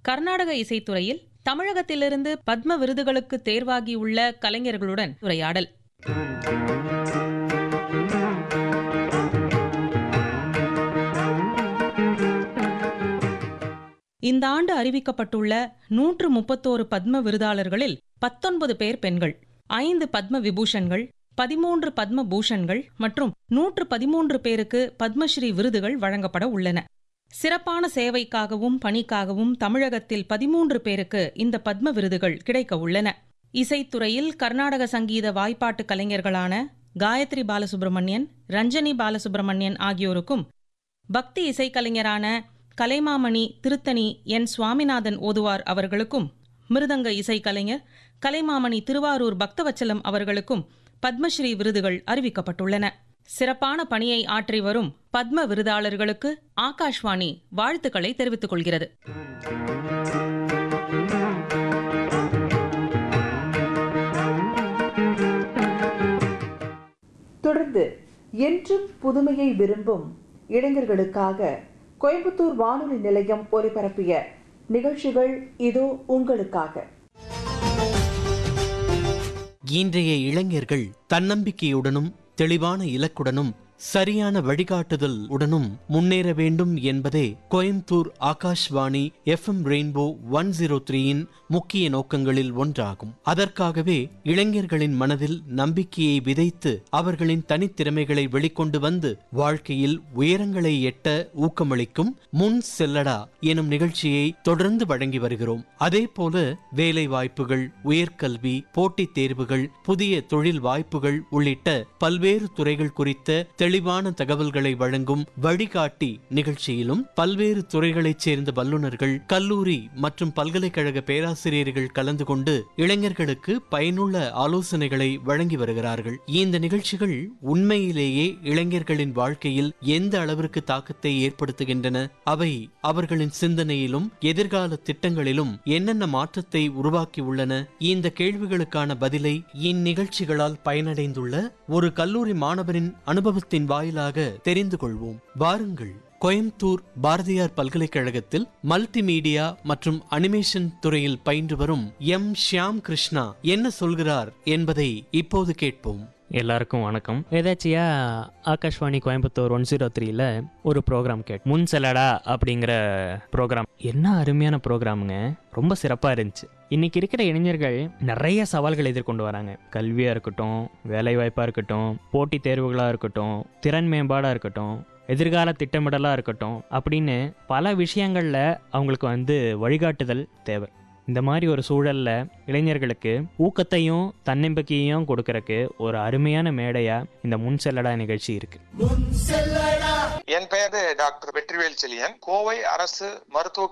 கர்நாடக இசைத்துறையில் தமிழகத்திலிருந்து பத்ம விருதுகளுக்கு தேர்வாகியுள்ள கலைஞர்களுடன் உரையாடல் இந்த ஆண்டு அறிவிக்கப்பட்டுள்ள நூற்று முப்பத்தோரு பத்ம விருதாளர்களில் பத்தொன்பது பேர் பெண்கள் ஐந்து பத்ம விபூஷன்கள் பதிமூன்று பத்ம பூஷன்கள் மற்றும் நூற்று பதிமூன்று பேருக்கு பத்மஸ்ரீ விருதுகள் வழங்கப்பட உள்ளன சிறப்பான சேவைக்காகவும் பணிக்காகவும் தமிழகத்தில் பதிமூன்று பேருக்கு இந்த பத்ம விருதுகள் கிடைக்க உள்ளன இசைத்துறையில் கர்நாடக சங்கீத வாய்ப்பாட்டு கலைஞர்களான காயத்ரி பாலசுப்ரமணியன் ரஞ்சனி பாலசுப்ரமணியன் ஆகியோருக்கும் பக்தி இசைக்கலைஞரான கலைமாமணி திருத்தணி என் சுவாமிநாதன் ஓதுவார் அவர்களுக்கும் மிருதங்க இசைக்கலைஞர் கலைமாமணி திருவாரூர் பக்தவச்சலம் அவர்களுக்கும் பத்மஸ்ரீ விருதுகள் அறிவிக்கப்பட்டுள்ளன சிறப்பான பணியை ஆற்றி வரும் பத்ம விருதாளர்களுக்கு ஆகாஷ்வாணி வாழ்த்துக்களை தெரிவித்துக் கொள்கிறது தொடர்ந்து என்றும் புதுமையை விரும்பும் இளைஞர்களுக்காக கோயம்புத்தூர் வானொலி நிலையம் ஒலிபரப்பிய நிகழ்ச்சிகள் இதோ உங்களுக்காக இன்றைய இளைஞர்கள் தன்னம்பிக்கையுடனும் தெளிவான இலக்குடனும் சரியான வழிகாட்டுதல் உடனும் முன்னேற வேண்டும் என்பதே Coimbatore Akashvani FM rainbow one zero த்ரீயின் முக்கிய நோக்கங்களில் ஒன்றாகும் அதற்காகவே இளைஞர்களின் மனதில் நம்பிக்கையை விதைத்து அவர்களின் தனித்திறமைகளை வெளிக்கொண்டு வந்து வாழ்க்கையில் உயரங்களை எட்ட ஊக்கமளிக்கும் முன் செல்லடா எனும் நிகழ்ச்சியை தொடர்ந்து வழங்கி வருகிறோம் அதே போல வேலை வாய்ப்புகள் உயர்கல்வி போட்டித் தேர்வுகள் புதிய தொழில் வாய்ப்புகள் உள்ளிட்ட பல்வேறு துறைகள் குறித்த தெளிவான தகவல்களை வழங்கும் வழிகாட்டி நிகழ்ச்சியிலும் பல்வேறு துறைகளைச் சேர்ந்த வல்லுநர்கள் கல்லூரி மற்றும் பல்கலைக்கழக பேராசிரியர்கள் கலந்து கொண்டு இளைஞர்களுக்கு பயனுள்ள ஆலோசனைகளை வழங்கி வருகிறார்கள் இந்த நிகழ்ச்சிகள் உண்மையிலேயே இளைஞர்களின் வாழ்க்கையில் எந்த அளவிற்கு தாக்கத்தை ஏற்படுத்துகின்றன அவை அவர்களின் சிந்தனையிலும் எதிர்கால திட்டங்களிலும் என்னென்ன மாற்றத்தை உருவாக்கி உள்ளன இந்த கேள்விகளுக்கான பதிலை இந்நிகழ்ச்சிகளால் பயனடைந்துள்ள ஒரு கல்லூரி மாணவரின் அனுபவத்தின் வாயிலாக தெரிந்து கொள்வோம் வாருங்கள் கோயம்புத்தூர் பாரதியார் பல்கலைக்கழகத்தில் மல்டிமீடியா மற்றும் அனிமேஷன் துறையில் பயின்று வரும் எம் ஷியாம் கிருஷ்ணா என்ன சொல்கிறார் என்பதை இப்போது கேட்போம் எல்லாருக்கும் வணக்கம் எதாச்சியா ஆகாஷ்வாணி கோயம்புத்தூர் ஒன் ஜீரோ த்ரீல ஒரு ப்ரோக்ராம் கேட் முன் செல்லடா அப்படிங்கிற ப்ரோக்ராம் என்ன அருமையான ப்ரோக்ராமுங்க ரொம்ப சிறப்பாக இருந்துச்சு இன்னைக்கு இருக்கிற இளைஞர்கள் நிறைய சவால்கள் எதிர்கொண்டு வராங்க கல்வியாக இருக்கட்டும் வேலைவாய்ப்பாக இருக்கட்டும் போட்டித் தேர்வுகளாக இருக்கட்டும் திறன் மேம்பாடாக இருக்கட்டும் எதிர்கால திட்டமிடலாக இருக்கட்டும் அப்படின்னு பல விஷயங்களில் அவங்களுக்கு வந்து வழிகாட்டுதல் தேவை இந்த மாதிரி ஒரு சூழல்ல இளைஞர்களுக்கு ஊக்கத்தையும் தன்னம்பிக்கையும் கொடுக்கறக்கு ஒரு அருமையான மேடையா இந்த முன் செல்லடா நிகழ்ச்சி இருக்கு என் பெயர் டாக்டர் வெற்றிவேல் செழியன் கோவை அரசு மருத்துவக்